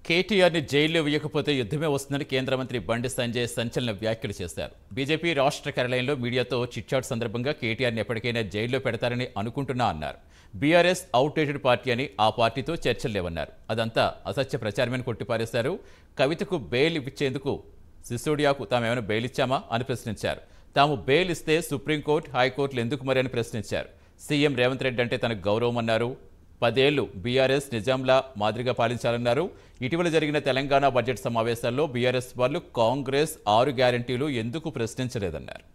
కేటీఆర్ని జైల్లో వేయకపోతే యుద్ధమే వస్తుందని కేంద్ర మంత్రి బండి సంజయ్ సంచలన వ్యాఖ్యలు చేశారు బీజేపీ రాష్ట్ర కార్యాలయంలో మీడియాతో చిట్చాట్ సందర్భంగా కేటీఆర్ని ఎప్పటికైనా జైల్లో పెడతారని అనుకుంటున్నా అన్నారు బీఆర్ఎస్ అవుట్డేటెడ్ పార్టీ అని ఆ పార్టీతో చర్చలు లేవన్నారు అదంతా అసత్య ప్రచారమని కొట్టిపారేశారు కవితకు బెయిల్ ఇచ్చేందుకు సిసోడియాకు తామేమైనా బెయిల్ ఇచ్చామా అని ప్రశ్నించారు తాము బెయిల్ ఇస్తే సుప్రీంకోర్టు హైకోర్టులు ఎందుకు మరి అని ప్రశ్నించారు సీఎం రేవంత్ రెడ్డి అంటే తనకు గౌరవం అన్నారు పదేళ్లు బీఆర్ఎస్ నిజాంలా మాదిరిగా పాలించాలన్నారు ఇటీవల జరిగిన తెలంగాణ బడ్జెట్ సమావేశాల్లో బీఆర్ఎస్ వాళ్ళు కాంగ్రెస్ ఆరు గ్యారంటీలు ఎందుకు ప్రశ్నించలేదన్నారు